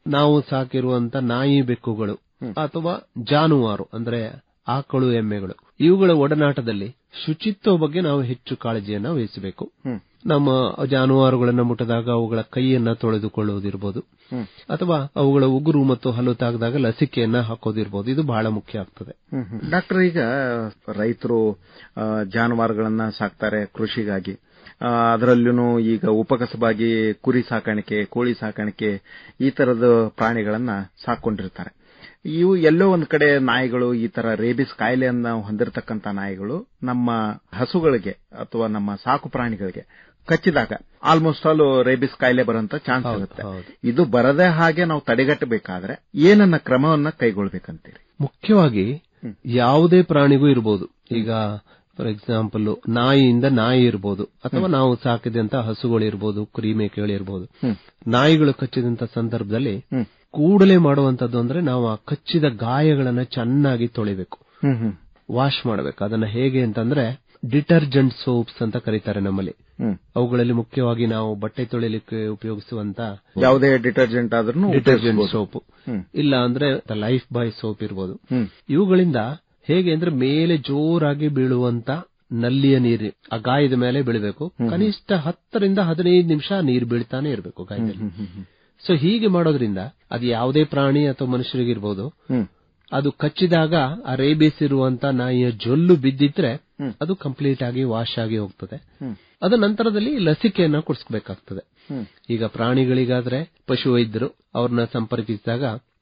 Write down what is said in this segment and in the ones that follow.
ನಾವು ಸಾಕಿರುವಂತ ನಾಯಿ ಬೆಕ್ಕುಗಳು ಅಥವಾ ಜಾನುವಾರು ಅಂದ್ರೆ ಆಕಳು ಎಮ್ಮೆಗಳು ಇವುಗಳ ಒಡನಾಟದಲ್ಲಿ ಶುಚಿತ್ವ ಬಗ್ಗೆ ನಾವು ಹೆಚ್ಚು ಕಾಳಜಿಯನ್ನ ವಹಿಸಬೇಕು ನಮ್ಮ ಜಾನುವಾರುಗಳನ್ನ ಮುಟ್ಟದಾಗ ಅವುಗಳ ಕೈಯನ್ನ ತೊಳೆದುಕೊಳ್ಳುವುದಿರಬಹುದು ಅಥವಾ ಅವುಗಳ ಉಗುರು ಮತ್ತು ಹಲ್ಲು ತಾಗದಾಗ ಲಸಿಕೆಯನ್ನ ಹಾಕೋದಿರ್ಬೋದು ಇದು ಬಹಳ ಮುಖ್ಯ ಆಗ್ತದೆ ಡಾಕ್ಟರ್ ಈಗ ರೈತರು ಆ, ಜಾನುವಾರುಗಳನ್ನ ಸಾಕ್ತಾರೆ ಕೃಷಿಗಾಗಿ ಆ, ಅದರಲ್ಲೂ ಈಗ ಉಪಕಸಬಾಗಿ ಕುರಿ ಸಾಕಾಣಿಕೆ ಕೋಳಿ ಸಾಕಾಣಿಕೆ ಈ ತರದ ಪ್ರಾಣಿಗಳನ್ನ ಸಾಕೊಂಡಿರ್ತಾರೆ ಇವು ಎಲ್ಲೋ ಒಂದ್ ಕಡೆ ನಾಯಿಗಳು ಈ ತರ ರೇಬಿಸ್ ಕಾಯಿಲೆಯನ್ನ ಹೊಂದಿರತಕ್ಕಂತ ನಾಯಿಗಳು ನಮ್ಮ ಹಸುಗಳಿಗೆ ಅಥವಾ ನಮ್ಮ ಸಾಕು ಪ್ರಾಣಿಗಳಿಗೆ ಕಚ್ಚಿದಾಗ ಆಲ್ಮೋಸ್ಟ್ ಆಲ್ ರೇಬಿಸ್ ಕಾಯಿಲೆ ಬರುವಂತ ಚಾನ್ಸ್ ಇರುತ್ತೆ ಇದು ಬರದೇ ಹಾಗೆ ನಾವು ತಡೆಗಟ್ಟಬೇಕಾದ್ರೆ ಏನನ್ನ ಕ್ರಮವನ್ನ ಕೈಗೊಳ್ಬೇಕಂತೀರಿ ಮುಖ್ಯವಾಗಿ ಯಾವುದೇ ಪ್ರಾಣಿಗೂ ಇರಬಹುದು ಈಗ ಫಾರ್ ಎಕ್ಸಾಂಪಲ್ ನಾಯಿಯಿಂದ ನಾಯಿ ಇರಬಹುದು ಅಥವಾ ನಾವು ಸಾಕಿದಂತ ಹಸುಗಳು ಇರಬಹುದು ಕುರಿ ಮೇಕೆಗಳು ಇರಬಹುದು ನಾಯಿಗಳು ಕಚ್ಚಿದಂತ ಸಂದರ್ಭದಲ್ಲಿ ಕೂಡಲೇ ಮಾಡುವಂತದ್ದು ಅಂದ್ರೆ ನಾವು ಆ ಕಚ್ಚಿದ ಗಾಯಗಳನ್ನ ಚೆನ್ನಾಗಿ ತೊಳಿಬೇಕು ವಾಶ್ ಮಾಡಬೇಕು ಅದನ್ನ ಹೇಗೆ ಅಂತಂದ್ರೆ ಡಿಟರ್ಜೆಂಟ್ ಸೋಪ್ಸ್ ಅಂತ ಕರೀತಾರೆ ನಮ್ಮಲ್ಲಿ ಅವುಗಳಲ್ಲಿ ಮುಖ್ಯವಾಗಿ ನಾವು ಬಟ್ಟೆ ತೊಳಿಲಿಕ್ಕೆ ಉಪಯೋಗಿಸುವಂತ ಯಾವುದೇ ಡಿಟರ್ಜೆಂಟ್ ಆದ್ರೂ ಡಿಟರ್ಜೆಂಟ್ ಸೋಪ್ ಇಲ್ಲ ಅಂದ್ರೆ ಲೈಫ್ ಬಾಯ್ ಸೋಪ್ ಇರ್ಬೋದು ಇವುಗಳಿಂದ ಹೇಗೆ ಅಂದ್ರೆ ಮೇಲೆ ಜೋರಾಗಿ ಬೀಳುವಂತ ನಲ್ಲಿಯ ನೀರು ಆ ಗಾಯದ ಮೇಲೆ ಬೀಳಬೇಕು ಕನಿಷ್ಠ ಹತ್ತರಿಂದ ಹದಿನೈದು ನಿಮಿಷ ನೀರು ಬೀಳ್ತಾನೆ ಇರಬೇಕು ಗಾಯದಲ್ಲಿ ಸೊ ಹೀಗೆ ಮಾಡೋದ್ರಿಂದ ಅದು ಯಾವುದೇ ಪ್ರಾಣಿ ಅಥವಾ ಮನುಷ್ಯರಿಗಿರ್ಬೋದು ಅದು ಕಚ್ಚಿದಾಗ ಆ ರೇಬಿಸ್ ಇರುವಂತ ನಾಯಿಯ ಜೊಲ್ಲು ಬಿದ್ದಿದ್ರೆ ಅದು ಕಂಪ್ಲೀಟ್ ಆಗಿ ವಾಶ್ ಆಗಿ ಹೋಗ್ತದೆ ಅದ ನಂತರದಲ್ಲಿ ಲಸಿಕೆಯನ್ನ ಕೊಡಿಸ್ಬೇಕಾಗ್ತದೆ ಈಗ ಪ್ರಾಣಿಗಳಿಗಾದ್ರೆ ಪಶು ವೈದ್ಯರು ಅವ್ರನ್ನ ಸಂಪರ್ಕಿಸಿದಾಗ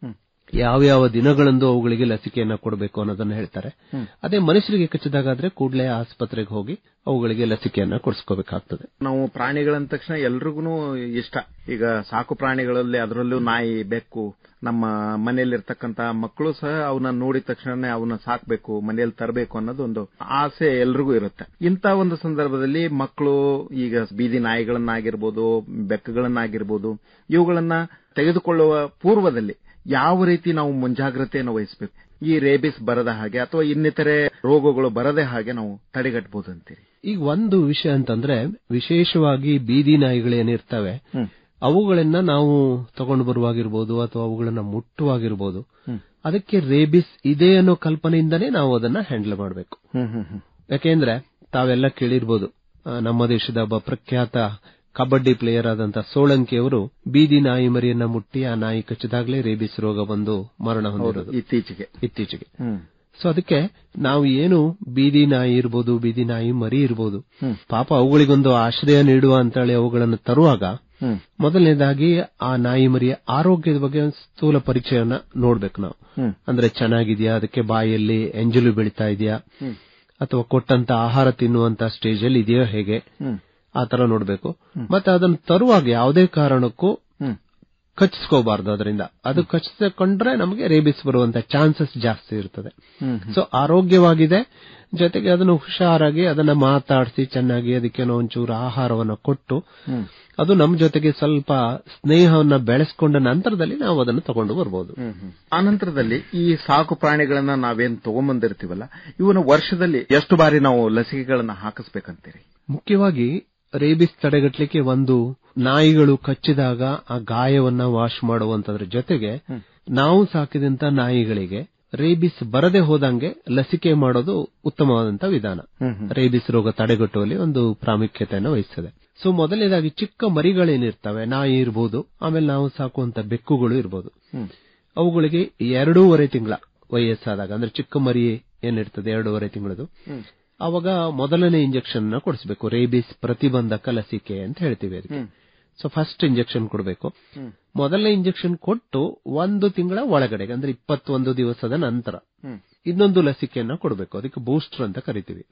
ಯಾವ್ಯಾವ ದಿನಗಳಂದು ಅವುಗಳಿಗೆ ಲಸಿಕೆಯನ್ನ ಕೊಡಬೇಕು ಅನ್ನೋದನ್ನ ಹೇಳ್ತಾರೆ ಅದೇ ಮನುಷ್ಯರಿಗೆ ಕಚ್ಚಿದಾಗಾದ್ರೆ ಕೂಡಲೇ ಆಸ್ಪತ್ರೆಗೆ ಹೋಗಿ ಅವುಗಳಿಗೆ ಲಸಿಕೆಯನ್ನ ಕೊಡಿಸ್ಕೋಬೇಕಾಗ್ತದೆ ನಾವು ಪ್ರಾಣಿಗಳಂದ ತಕ್ಷಣ ಎಲ್ರಿಗೂ ಇಷ್ಟ ಈಗ ಸಾಕು ಪ್ರಾಣಿಗಳಲ್ಲಿ ಅದರಲ್ಲೂ ನಾಯಿ ಬೆಕ್ಕು ನಮ್ಮ ಮನೆಯಲ್ಲಿರ್ತಕ್ಕಂತ ಮಕ್ಕಳು ಸಹ ಅವನ್ನ ನೋಡಿದ ತಕ್ಷಣ ಅವನ್ನ ಸಾಕ್ಬೇಕು ಮನೆಯಲ್ಲಿ ತರಬೇಕು ಅನ್ನೋದು ಒಂದು ಆಸೆ ಎಲ್ರಿಗೂ ಇರುತ್ತೆ ಇಂಥ ಒಂದು ಸಂದರ್ಭದಲ್ಲಿ ಮಕ್ಕಳು ಈಗ ಬೀದಿ ನಾಯಿಗಳನ್ನಾಗಿರ್ಬೋದು ಬೆಕ್ಕುಗಳನ್ನಾಗಿರ್ಬೋದು ಇವುಗಳನ್ನ ತೆಗೆದುಕೊಳ್ಳುವ ಪೂರ್ವದಲ್ಲಿ ಯಾವ ರೀತಿ ನಾವು ಮುಂಜಾಗ್ರತೆಯನ್ನು ವಹಿಸಬೇಕು ಈ ರೇಬಿಸ್ ಬರದ ಹಾಗೆ ಅಥವಾ ಇನ್ನಿತರೆ ರೋಗಗಳು ಬರದೇ ಹಾಗೆ ನಾವು ತಡೆಗಟ್ಟಬಹುದು ಅಂತೀರಿ ಈಗ ಒಂದು ವಿಷಯ ಅಂತಂದ್ರೆ ವಿಶೇಷವಾಗಿ ಬೀದಿ ನಾಯಿಗಳೇನಿರ್ತವೆ ಅವುಗಳನ್ನ ನಾವು ತಗೊಂಡು ಬರುವಾಗಿರ್ಬೋದು ಅಥವಾ ಅವುಗಳನ್ನ ಮುಟ್ಟುವಾಗಿರ್ಬೋದು ಅದಕ್ಕೆ ರೇಬಿಸ್ ಇದೆ ಅನ್ನೋ ಕಲ್ಪನೆಯಿಂದನೇ ನಾವು ಅದನ್ನ ಹ್ಯಾಂಡಲ್ ಮಾಡಬೇಕು ಯಾಕೆಂದ್ರೆ ತಾವೆಲ್ಲ ಕೇಳಿರ್ಬೋದು ಆ, ನಮ್ಮ ದೇಶದ ಒಬ್ಬ ಪ್ರಖ್ಯಾತ ಕಬಡ್ಡಿ ಪ್ಲೇಯರ್ ಆದಂತ ಸೋಳಂಕಿ ಅವರು ಬೀದಿ ನಾಯಿ ಮರಿಯನ್ನ ಮುಟ್ಟಿ ಆ ನಾಯಿ ಕಚ್ಚಿದಾಗಲೇ ರೇಬಿಸ್ ರೋಗ ಬಂದು ಮರಣ ಹೊಂದಿರೋದು ಇತ್ತೀಚೆಗೆ ಇತ್ತೀಚೆಗೆ ಸೊ ಅದಕ್ಕೆ ನಾವು ಏನು ಬೀದಿ ನಾಯಿ ಇರ್ಬೋದು ಬೀದಿ ನಾಯಿ ಮರಿ ಇರ್ಬೋದು ಪಾಪ ಅವುಗಳಿಗೊಂದು ಆಶ್ರಯ ನೀಡುವ ಅಂತೇಳಿ ಅವುಗಳನ್ನು ತರುವಾಗ ಮೊದಲನೇದಾಗಿ ಆ ನಾಯಿ ಮರಿಯ ಆರೋಗ್ಯದ ಬಗ್ಗೆ ಒಂದು ಸ್ಥೂಲ ಪರಿಚಯನ ನೋಡ್ಬೇಕು ನಾವು ಅಂದ್ರೆ ಚೆನ್ನಾಗಿದ್ಯಾ ಅದಕ್ಕೆ ಬಾಯಲ್ಲಿ ಎಂಜಲು ಬೀಳ್ತಾ ಇದೆಯಾ ಅಥವಾ ಕೊಟ್ಟಂತ ಆಹಾರ ತಿನ್ನುವಂತ ಸ್ಟೇಜ್ ಅಲ್ಲಿ ಇದೆಯೋ ಹೇಗೆ ಆ ತರ ನೋಡ್ಬೇಕು ಮತ್ತೆ ಅದನ್ನು ತರುವಾಗ ಯಾವುದೇ ಕಾರಣಕ್ಕೂ ಕಚ್ಚಿಸ್ಕೋಬಾರ್ದು ಅದರಿಂದ ಅದು ಕಚ್ಚಿಕೊಂಡ್ರೆ ನಮಗೆ ರೇಬಿಸ್ ಬರುವಂತ ಚಾನ್ಸಸ್ ಜಾಸ್ತಿ ಇರ್ತದೆ ಸೊ ಆರೋಗ್ಯವಾಗಿದೆ ಜೊತೆಗೆ ಅದನ್ನು ಹುಷಾರಾಗಿ ಅದನ್ನ ಮಾತಾಡಿಸಿ ಚೆನ್ನಾಗಿ ಅದಕ್ಕೇನೋ ಒಂಚೂರು ಆಹಾರವನ್ನು ಕೊಟ್ಟು ಅದು ನಮ್ಮ ಜೊತೆಗೆ ಸ್ವಲ್ಪ ಸ್ನೇಹವನ್ನ ಬೆಳೆಸ್ಕೊಂಡ ನಂತರದಲ್ಲಿ ನಾವು ಅದನ್ನು ತಗೊಂಡು ಬರ್ಬೋದು ಆನಂತರದಲ್ಲಿ ಈ ಸಾಕು ಪ್ರಾಣಿಗಳನ್ನ ನಾವೇನ್ ತಗೊಂಬಂದಿರ್ತೀವಲ್ಲ ಇವನ್ನ ವರ್ಷದಲ್ಲಿ ಎಷ್ಟು ಬಾರಿ ನಾವು ಲಸಿಕೆಗಳನ್ನ ಹಾಕಿಸ್ಬೇಕಂತೀರಿ ಮುಖ್ಯವಾಗಿ ರೇಬಿಸ್ ತಡೆಗಟ್ಟಲಿಕ್ಕೆ ಒಂದು ನಾಯಿಗಳು ಕಚ್ಚಿದಾಗ ಆ ಗಾಯವನ್ನ ವಾಶ್ ಮಾಡುವಂತದ್ರ ಜೊತೆಗೆ ನಾವು ಸಾಕಿದಂತ ನಾಯಿಗಳಿಗೆ ರೇಬಿಸ್ ಬರದೆ ಹೋದಂಗೆ ಲಸಿಕೆ ಮಾಡೋದು ಉತ್ತಮವಾದಂತ ವಿಧಾನ ರೇಬಿಸ್ ರೋಗ ತಡೆಗಟ್ಟುವಲ್ಲಿ ಒಂದು ಪ್ರಾಮುಖ್ಯತೆಯನ್ನು ವಹಿಸ್ತದೆ ಸೊ ಮೊದಲನೇದಾಗಿ ಚಿಕ್ಕ ಮರಿಗಳೇನಿರ್ತವೆ ನಾಯಿ ಇರ್ಬೋದು ಆಮೇಲೆ ನಾವು ಸಾಕುವಂತ ಬೆಕ್ಕುಗಳು ಇರ್ಬೋದು ಅವುಗಳಿಗೆ ಎರಡೂವರೆ ತಿಂಗಳ ವಯಸ್ಸಾದಾಗ ಅಂದ್ರೆ ಚಿಕ್ಕ ಮರಿ ಏನಿರ್ತದೆ ಎರಡೂವರೆ ತಿಂಗಳದು ಅವಾಗ ಮೊದಲನೇ ಇಂಜೆಕ್ಷನ್ ನ ಕೊಡಿಸಬೇಕು ರೇಬಿಸ್ ಪ್ರತಿಬಂಧಕ ಲಸಿಕೆ ಅಂತ ಹೇಳ್ತೀವಿ ಅದಕ್ಕೆ ಸೊ ಫಸ್ಟ್ ಇಂಜೆಕ್ಷನ್ ಕೊಡಬೇಕು ಮೊದಲನೇ ಇಂಜೆಕ್ಷನ್ ಕೊಟ್ಟು ಒಂದು ತಿಂಗಳ ಒಳಗಡೆ ಅಂದ್ರೆ ಇಪ್ಪತ್ತೊಂದು ದಿವಸದ ನಂತರ ಇನ್ನೊಂದು ಲಸಿಕೆಯನ್ನ ಕೊಡಬೇಕು ಅದಕ್ಕೆ ಬೂಸ್ಟರ್ ಅಂತ ಕರಿತೀವಿ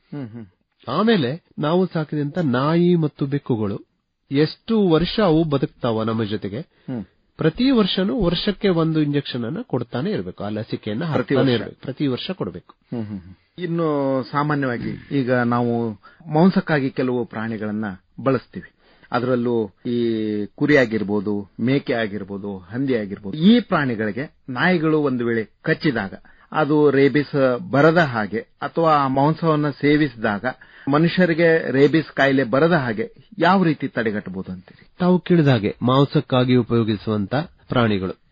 ಆಮೇಲೆ ನಾವು ಸಾಕಿದಂತ ನಾಯಿ ಮತ್ತು ಬೆಕ್ಕುಗಳು ಎಷ್ಟು ವರ್ಷ ಅವು ಬದುಕ್ತಾವ ನಮ್ಮ ಜೊತೆಗೆ ಪ್ರತಿ ವರ್ಷನೂ ವರ್ಷಕ್ಕೆ ಒಂದು ಇಂಜೆಕ್ಷನ್ ಅನ್ನ ಕೊಡ್ತಾನೆ ಇರಬೇಕು ಆ ಲಸಿಕೆಯನ್ನ ಹಾಕ್ತಾನೆ ವರ್ಷ? ಇರಬೇಕು ಪ್ರತಿ ವರ್ಷ ಕೊಡಬೇಕು ಇನ್ನು ಸಾಮಾನ್ಯವಾಗಿ ಈಗ ನಾವು ಮಾಂಸಕ್ಕಾಗಿ ಕೆಲವು ಪ್ರಾಣಿಗಳನ್ನ ಬಳಸ್ತೀವಿ ಅದರಲ್ಲೂ ಈ ಕುರಿ ಆಗಿರ್ಬೋದು ಮೇಕೆ ಆಗಿರ್ಬೋದು ಹಂದಿ ಆಗಿರ್ಬೋದು ಈ ಪ್ರಾಣಿಗಳಿಗೆ ನಾಯಿಗಳು ಒಂದು ವೇಳೆ ಕಚ್ಚಿದಾಗ ಅದು ರೇಬಿಸ್ ಬರದ ಹಾಗೆ ಅಥವಾ ಆ ಮಾಂಸವನ್ನ ಸೇವಿಸಿದಾಗ ಮನುಷ್ಯರಿಗೆ ರೇಬಿಸ್ ಕಾಯಿಲೆ ಬರದ ಹಾಗೆ ಯಾವ ರೀತಿ ತಡೆಗಟ್ಟಬಹುದು ಅಂತೀರಿ ತಾವು ಕೇಳಿದ ಹಾಗೆ ಮಾಂಸಕ್ಕಾಗಿ ಉಪಯೋಗಿಸುವಂತ ಪ್ರಾಣಿಗಳು